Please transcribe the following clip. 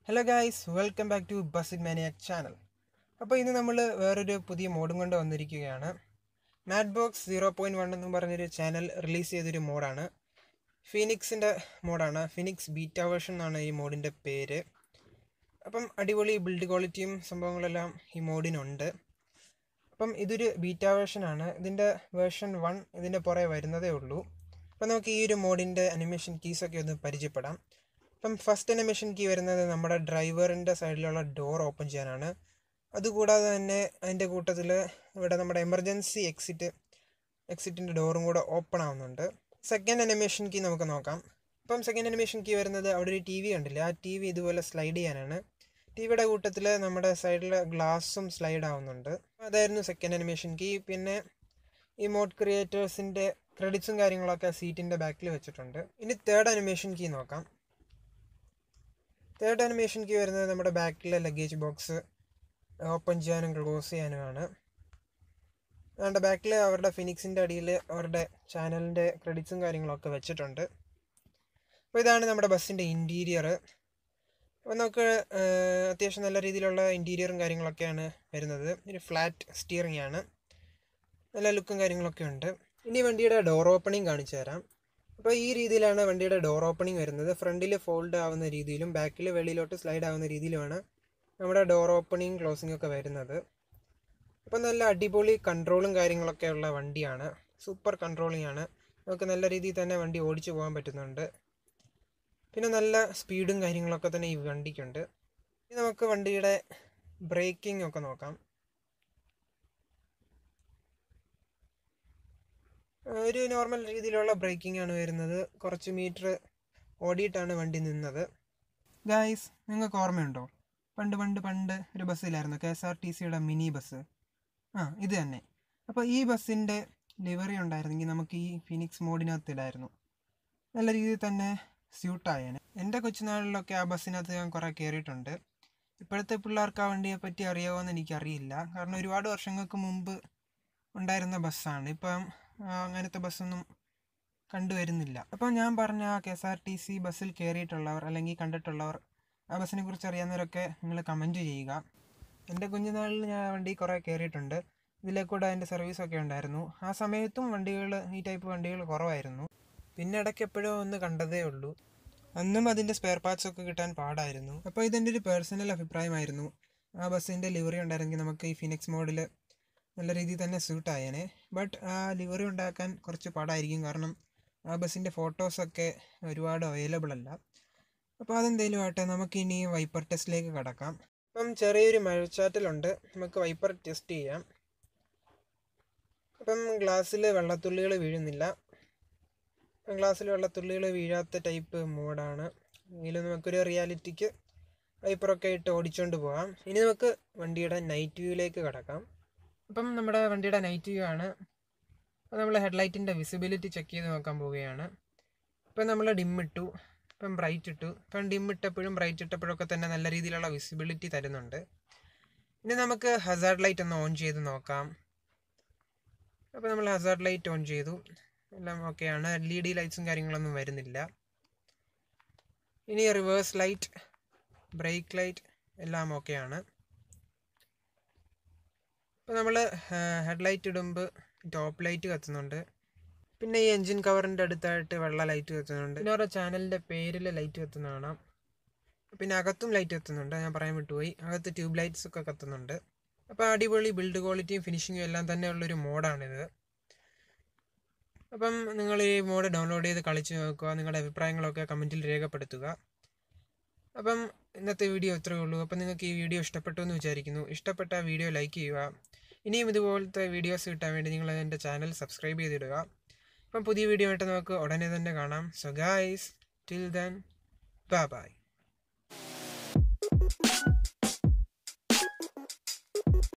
hello guys welcome back to bus maniac channel അപ്പോൾ ഇന്ന് നമ്മൾ വേറൊരു പുതിയ മോഡും കൊണ്ട് വന്നിരിക്കുകയാണ് mat box zero point one എന്ന് പറഞ്ഞൊരു ചാനൽ റിലീസ് ചെയ്തൊരു മോഡാണ് ഫിനിക്സിൻ്റെ മോഡാണ് ഫിനിക്സ് ബീറ്റ വേർഷൻ എന്നാണ് ഈ മോഡിൻ്റെ പേര് അപ്പം അടിപൊളി ബിൽഡ് ക്വാളിറ്റിയും സംഭവങ്ങളെല്ലാം ഈ മോഡിനുണ്ട് അപ്പം ഇതൊരു ബീറ്റ വേർഷനാണ് ഇതിൻ്റെ വേർഷൻ വൺ ഇതിൻ്റെ പുറകെ വരുന്നതേ ഉള്ളൂ അപ്പം നമുക്ക് ഈ ഒരു മോഡിൻ്റെ അനിമേഷൻ കീസൊക്കെ ഒന്ന് പരിചയപ്പെടാം അപ്പം ഫസ്റ്റ് അനിമേഷൻ കീ വരുന്നത് നമ്മുടെ ഡ്രൈവറിൻ്റെ സൈഡിലുള്ള ഡോർ ഓപ്പൺ ചെയ്യാനാണ് അതുകൂടാതെ തന്നെ അതിൻ്റെ കൂട്ടത്തിൽ ഇവിടെ നമ്മുടെ എമർജൻസി എക്സിറ്റ് എക്സിറ്റിൻ്റെ ഡോറും കൂടെ ഓപ്പൺ ആവുന്നുണ്ട് സെക്കൻഡ് അനിമേഷൻ കീ നമുക്ക് നോക്കാം അപ്പം സെക്കൻഡ് അനിമേഷൻ കീ വരുന്നത് അവിടെ ഒരു ടി വി കണ്ടില്ല ആ ടി വി ഇതുപോലെ സ്ലൈഡ് ചെയ്യാനാണ് ടി വിയുടെ കൂട്ടത്തിൽ നമ്മുടെ സൈഡിലെ ഗ്ലാസും സ്ലൈഡ് ആവുന്നുണ്ട് അതായിരുന്നു സെക്കൻഡ് അനിമേഷൻ കീ പിന്നെ ഈ മോഡ് ക്രിയേറ്റേഴ്സിൻ്റെ ക്രെഡിറ്റ്സും കാര്യങ്ങളൊക്കെ സീറ്റിൻ്റെ ബാക്കിൽ വെച്ചിട്ടുണ്ട് ഇനി തേർഡ് അനിമേഷൻ കീ നോക്കാം തേർഡ് അനിമേഷൻ കീ വരുന്നത് നമ്മുടെ ബാക്കിലെ ലഗേജ് ബോക്സ് ഓപ്പൺ ചെയ്യാനും ക്ലോസ് ചെയ്യാനുമാണ് അതുകൊണ്ട് ബാക്കിൽ അവരുടെ ഫിനിക്സിൻ്റെ അടിയിൽ അവരുടെ ചാനലിൻ്റെ ക്രെഡിറ്റ്സും കാര്യങ്ങളൊക്കെ വെച്ചിട്ടുണ്ട് അപ്പോൾ ഇതാണ് നമ്മുടെ ബസ്സിൻ്റെ ഇൻറ്റീരിയർ അപ്പോൾ നമുക്ക് അത്യാവശ്യം നല്ല രീതിയിലുള്ള ഇൻറ്റീരിയറും കാര്യങ്ങളൊക്കെയാണ് വരുന്നത് ഒരു ഫ്ലാറ്റ് സ്റ്റിയറിംഗ് ആണ് നല്ല ലുക്കും കാര്യങ്ങളൊക്കെ ഉണ്ട് ഇനി വണ്ടിയുടെ ഡോർ ഓപ്പണിംഗ് കാണിച്ചു തരാം അപ്പോൾ ഈ രീതിയിലാണ് വണ്ടിയുടെ ഡോർ ഓപ്പണിംഗ് വരുന്നത് ഫ്രണ്ടിൽ ഫോൾഡ് ആവുന്ന രീതിയിലും ബാക്കിൽ വെളിയിലോട്ട് സ്ലൈഡ് ആവുന്ന രീതിയിലുമാണ് നമ്മുടെ ഡോർ ഓപ്പണിംഗ് ക്ലോസിംഗ് ഒക്കെ വരുന്നത് അപ്പോൾ നല്ല അടിപൊളി കൺട്രോളും കാര്യങ്ങളൊക്കെ ഉള്ള വണ്ടിയാണ് സൂപ്പർ കൺട്രോളിംഗ് ആണ് നമുക്ക് നല്ല രീതിയിൽ തന്നെ വണ്ടി ഓടിച്ചു പോകാൻ പറ്റുന്നുണ്ട് പിന്നെ നല്ല സ്പീഡും കാര്യങ്ങളൊക്കെ തന്നെ ഈ വണ്ടിക്കുണ്ട് ഇനി നമുക്ക് വണ്ടിയുടെ ബ്രേക്കിംഗ് ഒക്കെ നോക്കാം ഒരു നോർമൽ രീതിയിലുള്ള ബ്രേക്കിംഗ് ആണ് വരുന്നത് കുറച്ച് മീറ്റർ ഓടിയിട്ടാണ് വണ്ടി നിന്നത് ഗായ്സ് നിങ്ങൾക്ക് ഓർമ്മയുണ്ടോ പണ്ട് പണ്ട് പണ്ട് ഒരു ബസ്സിലായിരുന്നു കെ എസ് ആർ ടി സിയുടെ മിനി ബസ് ആ ഇത് തന്നെ അപ്പോൾ ഈ ബസ്സിൻ്റെ ലിവറി ഉണ്ടായിരുന്നെങ്കിൽ നമുക്ക് ഈ ഫിനിക്സ് മോഡിനകത്ത് ഇടായിരുന്നു നല്ല രീതിയിൽ തന്നെ സ്യൂട്ടായേനെ എൻ്റെ കൊച്ചുനാളിലൊക്കെ ആ ബസ്സിനകത്ത് ഞാൻ കുറേ കയറിയിട്ടുണ്ട് ഇപ്പോഴത്തെ പിള്ളേർക്ക് ആ വണ്ടിയെ പറ്റി അറിയാമോയെന്ന് എനിക്കറിയില്ല കാരണം ഒരുപാട് വർഷങ്ങൾക്ക് മുമ്പ് ഉണ്ടായിരുന്ന ബസ്സാണ് ഇപ്പം അങ്ങനത്തെ ബസ്സൊന്നും കണ്ടുവരുന്നില്ല അപ്പോൾ ഞാൻ പറഞ്ഞ ആ K S R T C ബസ്സിൽ കയറിയിട്ടുള്ളവർ അല്ലെങ്കിൽ കണ്ടിട്ടുള്ളവർ ആ ബസ്സിനെ കുറിച്ച് അറിയാവുന്നവരൊക്കെ നിങ്ങൾ കമൻറ്റ് ചെയ്യുക എൻ്റെ കുഞ്ഞുനാളിൽ ഞാൻ വണ്ടി കുറേ കയറിയിട്ടുണ്ട് ഇതിലെ കൂടെ അതിൻ്റെ സർവീസൊക്കെ ഉണ്ടായിരുന്നു ആ സമയത്തും വണ്ടികൾ ഈ ടൈപ്പ് വണ്ടികൾ കുറവായിരുന്നു പിന്നെ ഇടയ്ക്ക് എപ്പോഴും ഒന്ന് കണ്ടതേ ഉള്ളൂ അന്നും അതിൻ്റെ സ്പെയർ പാർട്സ് ഒക്കെ കിട്ടാൻ പാടായിരുന്നു അപ്പോൾ ഇതെൻ്റെ ഒരു പേഴ്സണൽ അഭിപ്രായമായിരുന്നു ആ ബസ്സിൻ്റെ ലിവറി ഉണ്ടായിരുന്നെങ്കിൽ നമുക്ക് ഈ ഫിനിക്സ് മോഡിൽ നല്ല രീതിയിൽ തന്നെ സ്യൂട്ട് ആയേനെ ബട്ട് ആ ലിവറി ഉണ്ടാക്കാൻ കുറച്ച് പാടായിരിക്കും കാരണം ആ ബസ്സിൻ്റെ ഫോട്ടോസൊക്കെ ഒരുപാട് അവൈലബിൾ അല്ല അപ്പോൾ അതെന്തെങ്കിലും ആട്ടെ നമുക്ക് ഇനി വൈപ്പർ ടെസ്റ്റിലേക്ക് കടക്കാം അപ്പം ചെറിയൊരു മഴച്ചാറ്റലുണ്ട് നമുക്ക് വൈപ്പർ ടെസ്റ്റ് ചെയ്യാം അപ്പം ഗ്ലാസ്സിൽ വെള്ളത്തുള്ളികൾ വീഴുന്നില്ല ഗ്ലാസ്സിൽ വെള്ളത്തുള്ളികൾ വീഴാത്ത ടൈപ്പ് മോഡാണ് എങ്കിലും നമുക്കൊരു റിയാലിറ്റിക്ക് വൈപ്പറൊക്കെ ഇട്ട് ഓടിച്ചുകൊണ്ട് പോകാം ഇനി നമുക്ക് വണ്ടിയുടെ നൈറ്റ് വ്യൂയിലേക്ക് കടക്കാം അപ്പം നമ്മുടെ വണ്ടിയുടെ നൈറ്റ് വ്യൂ ആണ് അപ്പോൾ നമ്മൾ ഹെഡ്ലൈറ്റിൻ്റെ വിസിബിലിറ്റി ചെക്ക് ചെയ്ത് നോക്കാൻ പോവുകയാണ് ഇപ്പം നമ്മൾ ഡിം ഇട്ടു ഇപ്പം ബ്രൈറ്റ് ഇട്ടു ഇപ്പം ഡിം ഇട്ടപ്പോഴും ബ്രൈറ്റ് ഇട്ടപ്പോഴൊക്കെ തന്നെ നല്ല രീതിയിലുള്ള വിസിബിലിറ്റി തരുന്നുണ്ട് ഇനി നമുക്ക് ഹസാർഡ് ലൈറ്റ് ഒന്ന് ഓൺ ചെയ്ത് നോക്കാം അപ്പോൾ നമ്മൾ ഹസാർഡ് ലൈറ്റ് ഓൺ ചെയ്തു എല്ലാം ഓക്കെയാണ് എൽ ഇ ഡി ലൈറ്റ്സും കാര്യങ്ങളൊന്നും വരുന്നില്ല ഇനി റിവേഴ്സ് ലൈറ്റ് ബ്രേക്ക് ലൈറ്റ് എല്ലാം ഓക്കെയാണ് ഇപ്പോൾ നമ്മൾ ഹെഡ്ലൈറ്റ് ഇടുമ്പോൾ ടോപ്പ് ലൈറ്റ് കത്തുന്നുണ്ട് പിന്നെ ഈ എൻജിൻ കവറിൻ്റെ അടുത്തായിട്ട് വെള്ള ലൈറ്റ് കത്തുന്നുണ്ട് പിന്നെ അവരുടെ ചാനലിൻ്റെ പേരിൽ ലൈറ്റ് കത്തുന്ന കാണാം പിന്നെ അകത്തും ലൈറ്റ് കത്തുന്നുണ്ട് ഞാൻ പറയാൻ വിട്ടുപോയി അകത്ത് ട്യൂബ് ലൈറ്റ്സ് ഒക്കെ കത്തുന്നുണ്ട് അപ്പോൾ അടിപൊളി ബിൽഡ് ക്വാളിറ്റിയും ഫിനിഷിങ്ങും എല്ലാം തന്നെ ഉള്ളൊരു മോഡാണിത് അപ്പം നിങ്ങൾ ഈ മോഡ് ഡൗൺലോഡ് ചെയ്ത് കളിച്ച് നോക്കുക നിങ്ങളുടെ അഭിപ്രായങ്ങളൊക്കെ കമൻറ്റിൽ രേഖപ്പെടുത്തുക അപ്പം ഇന്നത്തെ വീഡിയോ ഇത്രയേ ഉള്ളൂ അപ്പം നിങ്ങൾക്ക് ഈ വീഡിയോ ഇഷ്ടപ്പെട്ടു എന്ന് വിചാരിക്കുന്നു ഇഷ്ടപ്പെട്ട വീഡിയോ ലൈക്ക് ചെയ്യുക ഇനിയും ഇതുപോലത്തെ വീഡിയോസ് കിട്ടാൻ വേണ്ടി നിങ്ങൾ എൻ്റെ ചാനൽ സബ്സ്ക്രൈബ് ചെയ്തിടുക അപ്പം പുതിയ വീഡിയോ ആയിട്ട് നമുക്ക് ഉടനെ തന്നെ കാണാം so guys till then bye by